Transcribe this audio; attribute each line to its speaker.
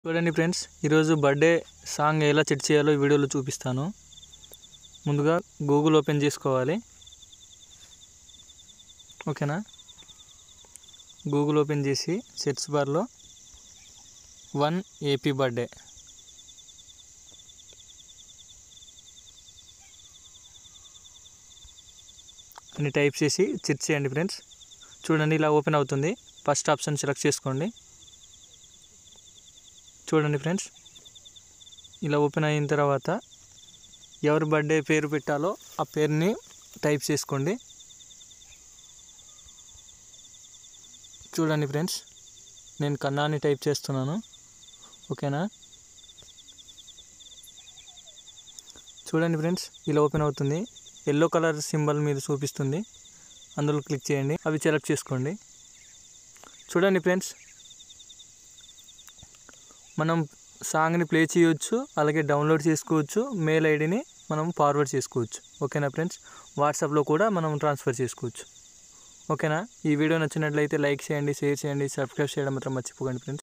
Speaker 1: చూడండి ఫ్రెండ్స్ ఈరోజు birthday song ఎలా సెట్ చేయాలో ఈ వీడియోలో చూపిస్తాను ముందుగా గూగుల్ ఓపెన్ చేసుకోవాలి ఓకేనా గూగుల్ ఓపెన్ చేసి సెర్చ్ బార్లో వన్ ఏపీ బర్త్డే అని టైప్ చేసి సెర్చ్ చేయండి ఫ్రెండ్స్ చూడండి ఇలా ఓపెన్ అవుతుంది ఫస్ట్ ఆప్షన్ సెలెక్ట్ చేసుకోండి చూడండి ఫ్రెండ్స్ ఇలా ఓపెన్ అయిన తర్వాత ఎవరి బర్త్డే పేరు పెట్టాలో ఆ పేరుని టైప్ చేసుకోండి చూడండి ఫ్రెండ్స్ నేను కన్నా అని టైప్ చేస్తున్నాను ఓకేనా చూడండి ఫ్రెండ్స్ ఇలా ఓపెన్ అవుతుంది ఎల్లో కలర్ సింబల్ మీద చూపిస్తుంది అందులో క్లిక్ చేయండి అవి సెలెక్ట్ చేసుకోండి చూడండి ఫ్రెండ్స్ మనం సాంగ్ని ప్లే చేయొచ్చు అలాగే డౌన్లోడ్ చేసుకోవచ్చు మెయిల్ ఐడిని మనం ఫార్వర్డ్ చేసుకోవచ్చు ఓకేనా ఫ్రెండ్స్ వాట్సాప్లో కూడా మనం ట్రాన్స్ఫర్ చేసుకోవచ్చు ఓకేనా ఈ వీడియో నచ్చినట్లయితే లైక్ చేయండి షేర్ చేయండి సబ్స్క్రైబ్ చేయడం మాత్రం మర్చిపోకండి ఫ్రెండ్స్